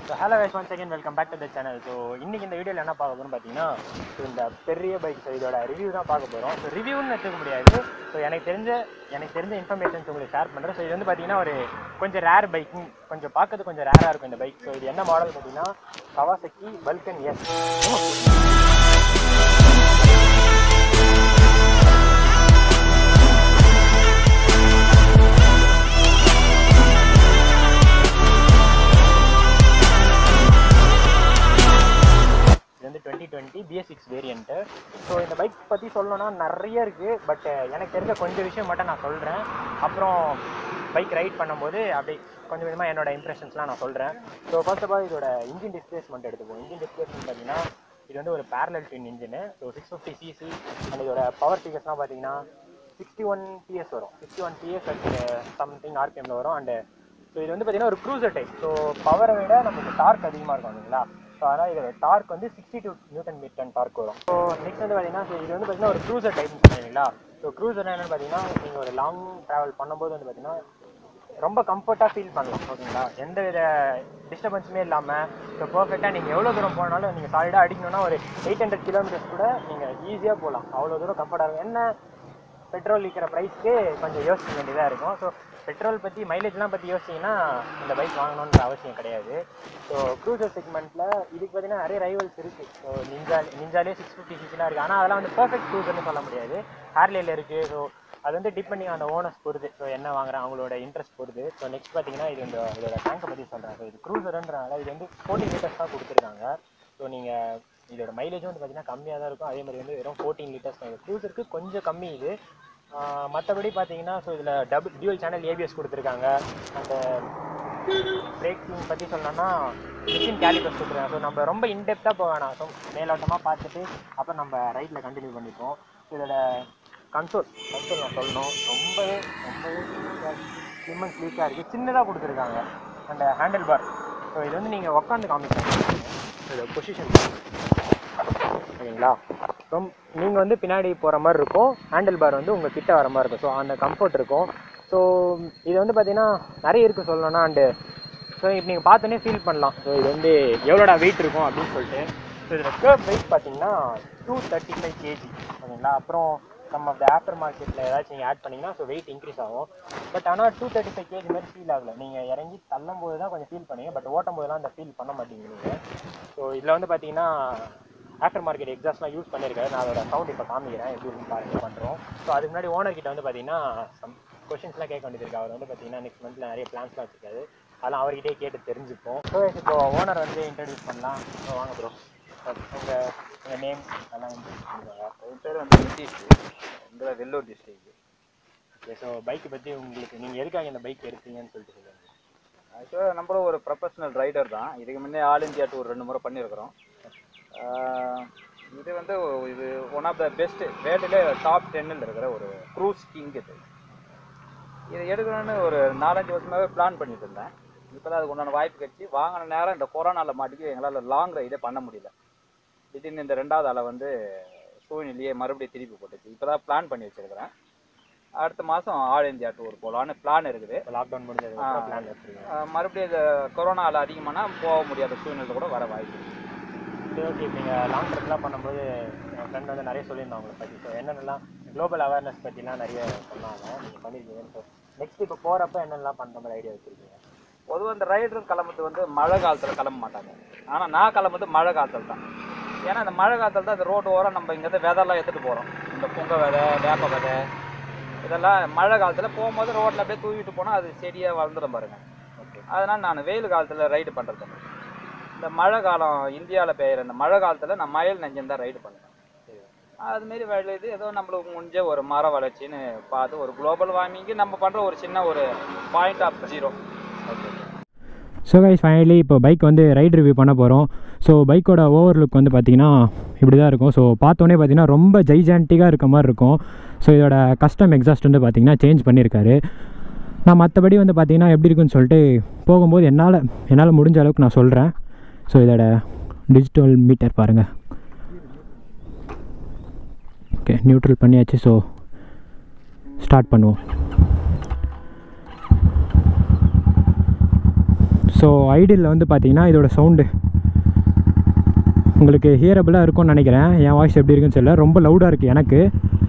So hello guys one second welcome back to the channel so இன்னைக்கு இந்த வீடியோவில் என்ன பார்க்க போகிறோம் பார்த்தீங்கன்னா ஸோ இந்த பெரிய பைக் ஸோ இதோட ரிவ்யூ தான் பார்க்க போகிறோம் ஸோ ரிவ்யூன்னு எடுத்துக்க முடியாது ஸோ எனக்கு தெரிஞ்ச எனக்கு தெரிஞ்ச இன்ஃபர்மேஷன்ஸ் உங்களுக்கு ஷேர் பண்ணுறேன் ஸோ இது வந்து பார்த்தீங்கன்னா ஒரு கொஞ்சம் ரேர் பைக் கொஞ்சம் பார்க்கறது கொஞ்சம் ரேராக இருக்கும் இந்த பைக் ஸோ இது என்ன மாடல் பார்த்தீங்கன்னா கவாசக்கி பல்கன் எஸ் இது வந்து twenty twenty BS six variant so இந்த பைக் பற்றி சொல்லணும்னா நிறைய இருக்குது பட் எனக்கு தெரிஞ்ச கொஞ்சம் விஷயம் மட்டும் நான் சொல்கிறேன் அப்புறம் பைக் ரைட் பண்ணும்போது அப்படி கொஞ்சம் கொஞ்சமாக என்னோட இம்ப்ரெஷன்ஸ்லாம் நான் சொல்கிறேன் ஸோ ஃபர்ஸ்ட் ஆஃப் ஆல் இதோட இன்ஜின் டிஸ்பிளேஸ்மெண்ட் எடுத்துப்போம் இன்ஜின் டிஸ்பிளேஸ்மெண்ட் பார்த்தீங்கன்னா இது வந்து ஒரு parallel twin engine so six fifty CC and இதோட பவர் ஃபிகர்ஸ்லாம் பார்த்தீங்கன்னா சிக்ஸ்டி ஒன் பிஎஸ் வரும் sixty one PS at something ஆர்பிஎம்ல வரும் அண்டு ஸோ இது வந்து பார்த்தீங்கன்னா ஒரு க்ரூசர் டைப் ஸோ பவரை விட நமக்கு டார்க் அதிகமாக இருக்கும் இல்லைங்களா ஸோ அதனால் இதோட டார்க் வந்து sixty two newton meter torque வரும் ஸோ நெக்ஸ்ட் வந்து பார்த்தீங்கன்னா ஸோ இது வந்து பார்த்தீங்கன்னா ஒரு க்ரூசர் டைப் சொன்னீங்களா ஸோ க்ரூசர் என்னன்னு பார்த்தீங்கன்னா நீங்கள் ஒரு லாங் ட்ராவல் பண்ணும்போது வந்து பார்த்தீங்கன்னா ரொம்ப கம்ஃபர்ட்டாக ஃபீல் பண்ணலாம் ஓகேங்களா எந்த வித டிஸ்டர்பன்ஸுமே இல்லாமல் ஸோ பர்ஃபெக்டாக நீங்கள் எவ்வளோ தூரம் போனாலும் நீங்கள் சாலிடாக அடிக்கணும்னா ஒரு எயிட் ஹண்ட்ரட் கிலோமீட்டர்ஸ் கூட நீங்கள் ஈஸியாக போகலாம் அவ்வளோ தூரம் கம்ஃபர்ட்டாக இருக்கும் என்ன பெட்ரோல் விற்கிற ப்ரைஸ்க்கு கொஞ்சம் யோசிக்க வேண்டியதாக இருக்கும் ஸோ பெட்ரோல் பற்றி மைலேஜ்லாம் பற்றி யோசிச்சிங்கன்னா இந்த பைக் வாங்கணுன்ற அவசியம் கிடையாது ஸோ க்ரூசர் செக்மெண்ட்டில் இதுக்கு பார்த்தீங்கன்னா நிறைய ரைவல்ஸ் இருக்குது ஸோ நிஞ்சா நிஞ்சாலே சிக்ஸ் ஃபிஃப்டி சிக்ஸ்லாம் இருக்குது ஆனால் அதெல்லாம் வந்து பர்ஃபெக்ட் க்ரூசர்னு சொல்ல முடியாது ஹேர்லேயில் இருக்குது ஸோ அது வந்து டிபெண்டிங் அந்த ஓனர்ஸ் பொறுத்து ஸோ என்ன வாங்குறாங்க அவங்களோட இன்ட்ரெஸ்ட் பொறுத்து ஸோ நெக்ஸ்ட் பார்த்தீங்கன்னா இது இந்த இதோட டேங்கை பற்றி சொல்கிறேன் ஸோ இது க்ரூசர்ன்றனால இது வந்து ஃபோர்டீன் லிட்டர்ஸ் தான் கொடுத்துருக்காங்க ஸோ நீங்கள் இதோட மைலேஜும் வந்து பார்த்தீங்கன்னா கம்மியாக தான் இருக்கும் அதே மாதிரி வந்து வெறும் ஃபோர்டீன் லிட்டர்ஸ் தான் க்ரூசருக்கு கொஞ்சம் கம்மி இது மற்றபடி பார்த்தீங்கன்னா ஸோ இதில் டபுள் டியூல் சேனல் ஏபிஎஸ் கொடுத்துருக்காங்க அந்த பிரேக்கிங் பற்றி சொல்லணும்னா மிஷின் கேலிபர்ஸ் கொடுத்துருக்காங்க ஸோ நம்ம ரொம்ப இன்டெப்த்தாக போக வேணாம் ஸோ மேலோட்டமாக பார்த்துட்டு அப்புறம் நம்ம ரைட்டில் கண்டினியூ பண்ணிப்போம் ஸோ இதோட கன்சோல் கன்சோல் நான் சொல்லணும் ரொம்பவே ரொம்பவே ஸ்லிம் அண்ட் ஸ்லீக்காக இருக்குது சின்னதாக கொடுத்துருக்காங்க அந்த ஹேண்டில் பார் ஸோ இது வந்து நீங்கள் உட்காந்து காமிக்கலாம் இதோட பொசிஷன் ஓகேங்களா ரொம்ப நீங்கள் வந்து பின்னாடி போகிற மாதிரி இருக்கும் ஹேண்டில் பார் வந்து உங்கள் கிட்ட வர மாதிரி இருக்கும் ஸோ அந்த கம்ஃபர்ட் இருக்கும் ஸோ இது வந்து பார்த்தீங்கன்னா நிறைய இருக்குது சொல்லணும்னா அண்டு ஸோ இப்போ நீங்கள் பார்த்தோன்னே ஃபீல் பண்ணலாம் ஸோ இது வந்து எவ்வளோடா வெயிட் இருக்கும் அப்படின்னு சொல்லிட்டு ஸோ இதில் கேர்ப் வெயிட் பார்த்தீங்கன்னா டூ தேர்ட்டி ஃபைவ் கேஜி ஓகேங்களா அப்புறம் சம் ஆஃப் த ஆஃப்டர் மார்க்கெட்டில் ஏதாச்சும் நீங்கள் ஆட் பண்ணிங்கன்னா ஸோ வெயிட் இன்க்ரீஸ் ஆகும் பட் ஆனால் டூ தேர்ட்டி ஃபைவ் கேஜி மாதிரி ஃபீல் ஆகல நீங்கள் இறங்கி தள்ளும் போது தான் கொஞ்சம் ஃபீல் பண்ணீங்க பட் ஓட்டும் போதெல்லாம் அந்த ஃபீல் பண்ண மாட்டீங்க நீங்கள் ஸோ இதில் வந்து பார்த்தீங்கன்னா ஆஃப்டர் மார்க்கெட் எக்ஸாஸ்ட்லாம் யூஸ் பண்ணியிருக்காரு நான் அதோட சவுண்ட் இப்போ காமிக்கிறேன் எப்படி இருக்குன்னு பாருங்க பண்ணுறோம் ஸோ அதுக்கு முன்னாடி ஓனர் கிட்ட வந்து பார்த்தீங்கன்னா சம் கொஷின்ஸ்லாம் கேட்க வேண்டியது இருக்கு அவர் வந்து பார்த்தீங்கன்னா நெக்ஸ்ட் மந்த்தில் நிறைய பிளான்ஸ்லாம் வச்சிருக்காரு அதெல்லாம் அவர்கிட்டே கேட்டு தெரிஞ்சுப்போம் ஸோ இப்போ ஓனர் வந்து இன்ட்ரடியூஸ் பண்ணலாம் ஸோ வாங்க ப்ரோ உங்கள் உங்கள் நேம் அதெல்லாம் வந்து சொல்லுங்க. என் பேர் வந்து நிதிஷ் இந்த வெள்ளூர் டிஸ்ட்ரிக்ட் ஓகே ஸோ பைக்கை பற்றி உங்களுக்கு நீங்கள் எதுக்காக இந்த பைக் எடுத்தீங்கன்னு சொல்லிட்டு சொல்லுங்கள் ஆக்சுவலாக நம்மளும் ஒரு ப்ரொஃபஷனல் ரைடர் தான் இதுக்கு முன்னே ஆல் இந்தியா டூர் ரெண்டு முறை பண்ணியிருக்கிறோம் ஆஹ் இது வந்து இது ஒன் ஆஃப் த பெஸ்ட் வேர்ல்டுலே டாப் டென்னில் இருக்கிற ஒரு க்ரூஸ் கிங் இது இது எடுக்கணும்னு ஒரு நாலஞ்சு வருஷமாகவே பிளான் பண்ணிட்டு இருந்தேன் இப்போ தான் அதுக்கு உண்டான வாய்ப்பு கிடைச்சி வாங்கின நேரம் இந்த கொரோனாவில் மாட்டிக்கு எங்களால் லாங் ரைடே பண்ண முடியல திடீர்னு இந்த ரெண்டாவது அலை வந்து சூழ்நிலையே மறுபடியும் திருப்பி போட்டுச்சு இப்போ தான் பிளான் பண்ணி வச்சிருக்கிறேன் அடுத்த மாதம் ஆல் இந்தியா டூர் போகலான்னு பிளான் இருக்குது இப்போ லாக்டவுன் முடிஞ்சது ஆ. பிளான் வச்சுருக்கீங்க ஆஹ் மறுபடியும் இந்த கொரோனா அலை அதிகமானா போக முடியாத சூழ்நிலை கூட வர வாய்ப்பு இருக்கு. சரி ஓகே இப்போ நீங்கள் லாங் ட்ரிப்லாம் பண்ணும்போது என் ஃப்ரெண்ட் வந்து நிறைய சொல்லியிருந்தாங்க உங்களை பற்றி ஸோ என்னென்னலாம் குளோபல் அவேர்னஸ் பற்றிலாம் நிறைய சொன்னாங்க நீங்கள் பண்ணியிருக்கீங்கன்னு ஸோ நெக்ஸ்ட் இப்போ போகிறப்ப என்னென்னலாம் பண்ணுற மாதிரி ஐடியா வச்சுருக்கீங்க பொதுவாக இந்த ரைடர் கிளம்புறது வந்து மழை காலத்தில் கிளம்ப மாட்டாங்க ஆனால் நான் கிளம்புறது மழை காலத்தில் தான் ஏன்னா இந்த மழை காலத்தில் தான் இந்த ரோடு ஓரம் நம்ம இங்கேருந்து விதைலாம் எடுத்துகிட்டு போகிறோம் இந்த புங்க விதை வேப்ப விதை இதெல்லாம் மழை காலத்தில் போகும்போது ரோட்டில் அப்படியே தூக்கிட்டு போனால் அது செடியாக வளர்ந்துடும் பாருங்க ஓகே அதனால் நான் வெயில் காலத்தில் ரைடு பண்ணுறது இந்த மழை காலம் இந்தியாவில் பெய்கிற இந்த மழை காலத்தில் நான் மயில் நெஞ்சம் தான் ரைடு பண்ணுவேன் சரி அதுமாரி விளையுது ஏதோ நம்மளுக்கு முடிஞ்ச ஒரு மர வளர்ச்சின்னு பார்த்து ஒரு குளோபல் வார்மிங்கு நம்ம பண்ணுற ஒரு சின்ன ஒரு point of zero okay so guys finally இப்போ பைக் வந்து ரைட் ரிவ்யூ பண்ண போகிறோம் ஸோ பைக்கோட ஓவர் லுக் வந்து பார்த்தீங்கன்னா இப்படி தான் இருக்கும் ஸோ பார்த்தோன்னே பார்த்தீங்கன்னா ரொம்ப ஜைஜான்டிக்காக இருக்க மாதிரி இருக்கும் ஸோ இதோட கஸ்டம் எக்ஸாஸ்ட் வந்து பார்த்தீங்கன்னா சேஞ்ச் பண்ணியிருக்காரு நான் மற்றபடி வந்து பார்த்தீங்கன்னா எப்படி இருக்குன்னு சொல்லிட்டு போகும்போது என்னால் என்னால் முடிஞ்ச அளவுக்கு நான் சொல்கிறேன் ஸோ இதோட டிஜிட்டல் மீட்டர் பாருங்கள் ஓகே நியூட்ரல் பண்ணியாச்சு ஸோ ஸ்டார்ட் பண்ணுவோம் ஸோ ஐடியில் வந்து பார்த்தீங்கன்னா இதோட சவுண்டு உங்களுக்கு ஹியரபிளாக இருக்கும்னு நினைக்கிறேன் என் வாய்ஸ் எப்படி இருக்குன்னு தெரியல ரொம்ப லவுடாக இருக்குது எனக்கு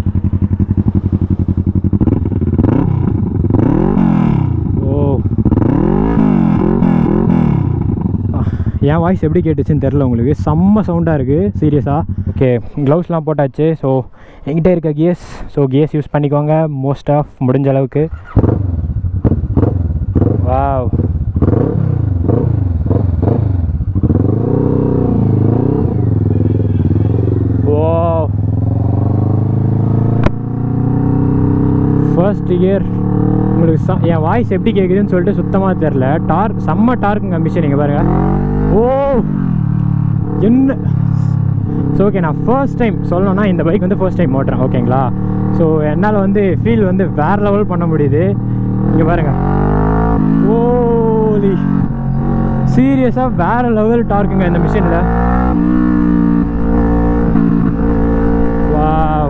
ஓ என் வாய்ஸ் எப்படி கேட்டுச்சுன்னு தெரில உங்களுக்கு செம்ம சவுண்டாக இருக்குது சீரியஸாக ஓகே க்ளவுஸ்லாம் போட்டாச்சு ஸோ என்கிட்ட இருக்க கியர்ஸ் ஸோ கியர்ஸ் யூஸ் பண்ணிக்கோங்க மோஸ்ட் ஆஃப் முடிஞ்ச அளவுக்கு வாவ் ஓ ஃபர்ஸ்ட் இயர் உங்களுக்கு ச என் வாய்ஸ் எப்படி கேட்குதுன்னு சொல்லிட்டு சுத்தமாக தெரில டார்க் செம்ம டார்க்குங்க மிஷின் நீங்கள் பாருங்க ஓ என்ன ஸோ ஓகே நான் ஃபர்ஸ்ட் டைம் சொல்லணும்னா இந்த பைக் வந்து ஃபர்ஸ்ட் டைம் ஓட்டுறேன் ஓகேங்களா ஸோ என்னால் வந்து ஃபீல் வந்து வேறு லெவல் பண்ண முடியுது இங்கே பாருங்க ஓலி சீரியஸாக வேறு லெவல் டார்க்குங்க இந்த மிஷினில் வாவ்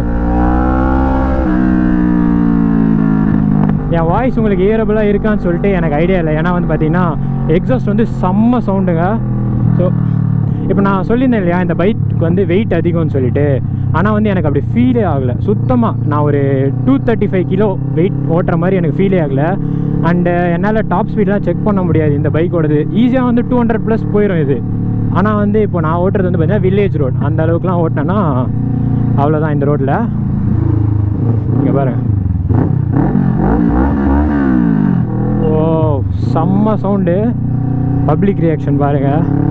என் வாய்ஸ் உங்களுக்கு ஏரபிளாக இருக்கான்னு சொல்லிட்டு எனக்கு ஐடியா இல்லை ஏன்னா வந்து பார்த்தீங்கன்னா எக்ஸாஸ்ட் வந்து செம்ம சவுண்டுங்க ஸோ இப்போ நான் சொல்லியிருந்தேன் இல்லையா இந்த பைக்கு வந்து வெயிட் அதிகம்னு சொல்லிட்டு ஆனால் வந்து எனக்கு அப்படி ஃபீலே ஆகலை சுத்தமாக நான் ஒரு two thirty five kilo weight ஓட்டுற மாதிரி எனக்கு ஃபீலே ஆகலை அண்டு என்னால் டாப் ஸ்பீட்லாம் செக் பண்ண முடியாது இந்த பைக்கோடது ஈஸியாக வந்து டூ ஹண்ட்ரட் ப்ளஸ் போயிடும் இது ஆனால் வந்து இப்போ நான் ஓட்டுறது வந்து பார்த்தீங்கன்னா வில்லேஜ் ரோட் அந்த அளவுக்குலாம் ஓட்டினேன்னா அவ்வளோதான் இந்த ரோட்டில் இங்கே பாருங்க ஓ செம்ம சவுண்டு பப்ளிக் ரியாக்ஷன் பாருங்க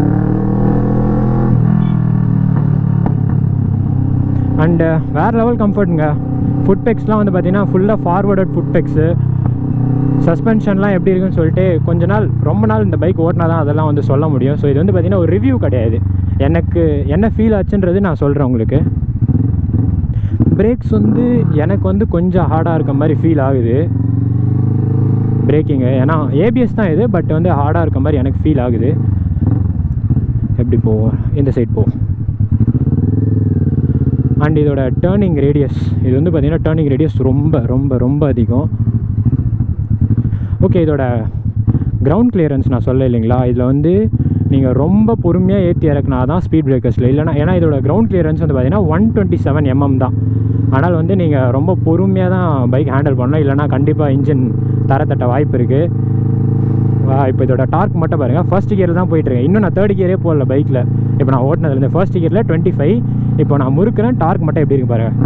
அண்டு வேறு லெவல் கம்ஃபர்ட்டுங்க ஃபுட் பெக்ஸ்லாம் வந்து பார்த்தீங்கன்னா ஃபுல்லாக ஃபார்வர்டட் ஃபுட் பெக்ஸு சஸ்பென்ஷன்லாம் எப்படி இருக்குன்னு சொல்லிட்டு கொஞ்ச நாள் ரொம்ப நாள் இந்த பைக் ஓட்டினா தான் அதெல்லாம் வந்து சொல்ல முடியும் ஸோ இது வந்து பார்த்தீங்கன்னா ஒரு ரிவ்யூ கிடையாது எனக்கு என்ன ஃபீல் ஆச்சுன்றது நான் சொல்கிறேன் உங்களுக்கு பிரேக்ஸ் வந்து எனக்கு வந்து கொஞ்சம் ஹார்டாக இருக்க மாதிரி ஃபீல் ஆகுது பிரேக்கிங்கு ஏன்னா ஏபிஎஸ் தான் இது பட் வந்து ஹார்டாக இருக்க மாதிரி எனக்கு ஃபீல் ஆகுது எப்படி போவோம் இந்த சைட் போவோம் அண்ட் இதோட டேர்னிங் ரேடியஸ் இது வந்து பார்த்திங்கன்னா டேர்னிங் ரேடியஸ் ரொம்ப ரொம்ப ரொம்ப அதிகம் ஓகே இதோட கிரவுண்ட் கிளியரன்ஸ் நான் சொல்ல இல்லைங்களா இதில் வந்து நீங்கள் ரொம்ப பொறுமையாக ஏற்றி இறக்குனா தான் ஸ்பீட் பிரேக்கர்ஸில் இல்லைனா ஏன்னா இதோட கிரவுண்ட் கிளியரன்ஸ் வந்து பார்த்தீங்கன்னா ஒன் டுவெண்ட்டி செவன் எம்எம் தான் ஆனால் வந்து நீங்கள் ரொம்ப பொறுமையாக தான் பைக் ஹேண்டில் பண்ணணும் இல்லைனா கண்டிப்பாக இன்ஜின் தரத்தட்ட வாய்ப்பு இருக்குது வா இப்போ இதோட டார்க் மட்டும் பாருங்கள் ஃபர்ஸ்ட் கியர் தான் போயிட்டுருக்கேன் இன்னும் நான் தேர்ட் கியரே போடல பைக்கில் இப்போ நான் ஓட்டினதுலேருந்து ஃபர்ஸ்ட் கியரில் டுவெண்ட்டி ஃபைவ் இப்போ நான் முறுக்கிறேன் டார்க் மட்டும் எப்படி இருக்கு பாருங்கள்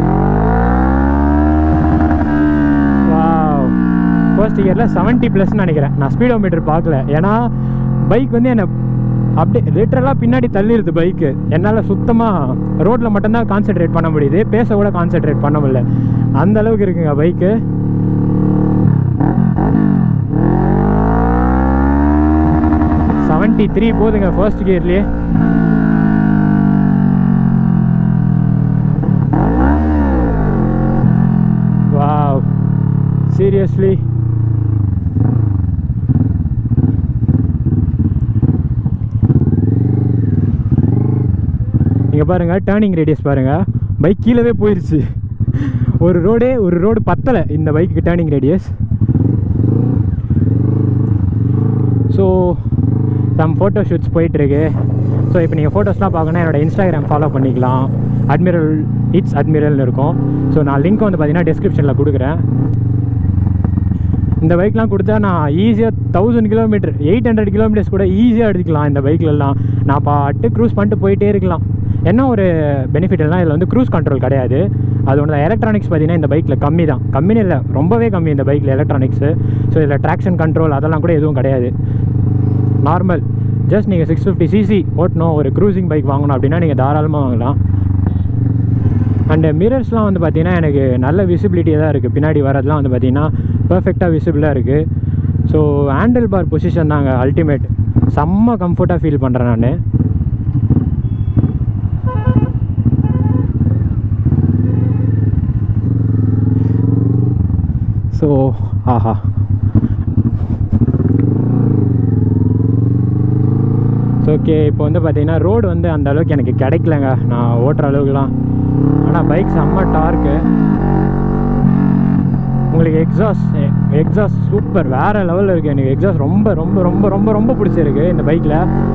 வாவ் ஃபர்ஸ்ட் இயரில் செவன்ட்டி ப்ளஸ்னு நினைக்கிறேன் நான் ஸ்பீடோ மீட்டர் பார்க்கல ஏன்னா பைக் வந்து என்னை அப்படியே லிட்டரலாக பின்னாடி தள்ளிடுது பைக்கு என்னால் சுத்தமாக ரோட்டில் மட்டும்தான் கான்சென்ட்ரேட் பண்ண முடியுது பேச கூட கான்சென்ட்ரேட் பண்ண முடியல அந்த அளவுக்கு இருக்குங்க பைக்கு செவன்ட்டி த்ரீ போதுங்க ஃபர்ஸ்ட் கியர்லேயே வாவ் சீரியஸ்லி இங்கே பாருங்கள் டேர்னிங் ரேடியஸ் பாருங்கள் பைக் கீழவே போயிடுச்சு ஒரு ரோடே ஒரு ரோடு பத்தலை இந்த bike turning radius so some photo shoots போயிட்டுருக்கு ஸோ இப்போ நீங்கள் ஃபோட்டோஸ்லாம் பார்க்கணுன்னா என்னோட இன்ஸ்டாகிராம் ஃபாலோ பண்ணிக்கலாம் அட்மிரல் இட்ஸ் அட்மிரல்னு இருக்கும் ஸோ நான் லிங்க் வந்து பார்த்தீங்கன்னா டிஸ்கிரிப்ஷனில் கொடுக்குறேன் இந்த பைக்லாம் கொடுத்தா நான் ஈஸியாக thousand kilometer eight hundred kilometers கூட ஈஸியாக எடுத்துக்கலாம் இந்த பைக்லலாம் நான் பாட்டு க்ரூஸ் பண்ணிட்டு போயிட்டே இருக்கலாம் என்ன ஒரு பெனிஃபிட் எல்லாம் இதில் வந்து க்ரூஸ் கண்ட்ரோல் கிடையாது அது ஒன்று எலக்ட்ரானிக்ஸ் பார்த்தீங்கன்னா இந்த பைக்கில் கம்மி தான் கம்மின்னு இல்லை ரொம்பவே கம்மி இந்த பைக்கில் எலக்ட்ரானிக்ஸு ஸோ இதில் ட்ராக்ஷன் கண்ட்ரோல் அதெல்லாம் கூட எதுவும் கிடையாது நார்மல் ஜஸ்ட் நீங்கள் சிக்ஸ் ஃபிஃப்டி சிசி ஓட்டணும் ஒரு க்ரூசிங் பைக் வாங்கணும் அப்படின்னா நீங்கள் தாராளமாக வாங்கலாம் அண்டு மிரர்ஸ்லாம் வந்து பார்த்தீங்கன்னா எனக்கு நல்ல விசிபிலிட்டியாக தான் இருக்குது பின்னாடி வரதெல்லாம் வந்து பார்த்தீங்கன்னா பர்ஃபெக்டாக விசிபிளாக இருக்குது ஸோ ஹேண்டில் பார் பொசிஷன் தாங்க அல்டிமேட் செம்ம கம்ஃபர்ட்டாக ஃபீல் பண்ணுறேன் நான் ஸோ ஆஹா ஸோ ஓகே இப்போ வந்து பார்த்தீங்கன்னா ரோடு வந்து அந்த அளவுக்கு எனக்கு கிடைக்கலங்க நான் ஓட்டுற அளவுக்குலாம் ஆனால் பைக் செம்ம டார்க்கு உங்களுக்கு எக்ஸாஸ்ட் எக்ஸாஸ்ட் சூப்பர் வேறு லெவலில் இருக்குது எனக்கு எக்ஸாஸ்ட் ரொம்ப ரொம்ப ரொம்ப ரொம்ப ரொம்ப பிடிச்சிருக்கு இந்த பைக்கில்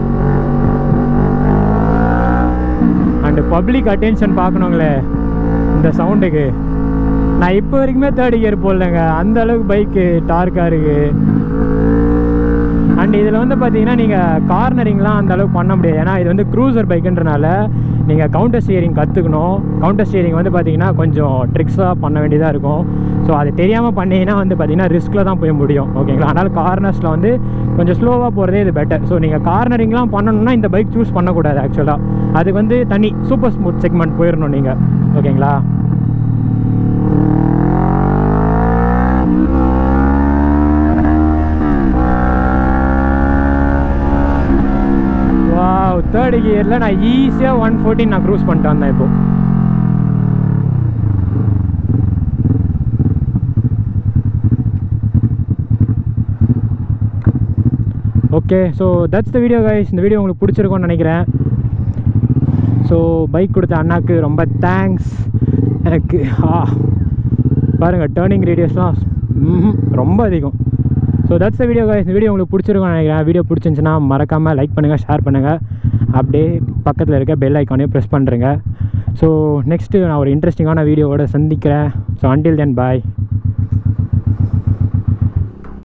அண்டு பப்ளிக் அட்டென்ஷன் பார்க்கணுங்களே இந்த சவுண்டுக்கு நான் இப்போ வரைக்குமே தேர்ட் கியர் போடலங்க அந்த அளவுக்கு பைக்கு டார்க்காக இருக்குது அண்ட் இதில் வந்து பார்த்தீங்கன்னா நீங்கள் கார்னரிங்லாம் அந்த அளவுக்கு பண்ண முடியாது ஏன்னா இது வந்து க்ரூசர் பைக்குன்றனால நீங்கள் கவுண்டர் ஸ்டியரிங் கற்றுக்கணும் கவுண்டர் ஸ்டியரிங் வந்து பார்த்தீங்கன்னா கொஞ்சம் ட்ரிக்ஸாக பண்ண வேண்டியதாக இருக்கும் ஸோ அது தெரியாமல் பண்ணீங்கன்னா வந்து பார்த்தீங்கன்னா ரிஸ்கில் தான் போய் முடியும் ஓகேங்களா அதனால் கார்னர்ஸில் வந்து கொஞ்சம் ஸ்லோவாக போகிறதே இது பெட்டர் ஸோ நீங்கள் கார்னரிங்லாம் பண்ணணும்னா இந்த பைக் சூஸ் பண்ணக்கூடாது ஆக்சுவலாக அதுக்கு வந்து தனி சூப்பர் ஸ்மூத் செக்மெண்ட் போயிடணும் நீங்கள் ஓகேங்களா வாவ் தேர்ட் கியரில் நான் ஈஸியாக ஒன் ஃபோர்டீன் நான் க்ரூஸ் பண்ணிட்டு வந்தேன் இப்போ okay so that's the video guys இந்த வீடியோ உங்களுக்கு பிடிச்சிருக்கும்னு நினைக்கிறேன் ஸோ பைக் கொடுத்த அண்ணாக்கு ரொம்ப தேங்க்ஸ் எனக்கு ஆ பாருங்கள் டேர்னிங் ரேடியஸ்லாம் ரொம்ப அதிகம் so that's the video guys இந்த வீடியோ உங்களுக்கு பிடிச்சிருக்கும்னு நினைக்கிறேன் வீடியோ பிடிச்சிருந்துச்சுன்னா மறக்காமல் லைக் பண்ணுங்கள் ஷேர் பண்ணுங்கள் அப்படியே பக்கத்தில் இருக்க பெல் ஐக்கானையும் ப்ரெஸ் பண்ணுறேங்க ஸோ நெக்ஸ்ட்டு நான் ஒரு இன்ட்ரெஸ்டிங்கான வீடியோவோட சந்திக்கிறேன் ஸோ அன்டில் தென் பாய்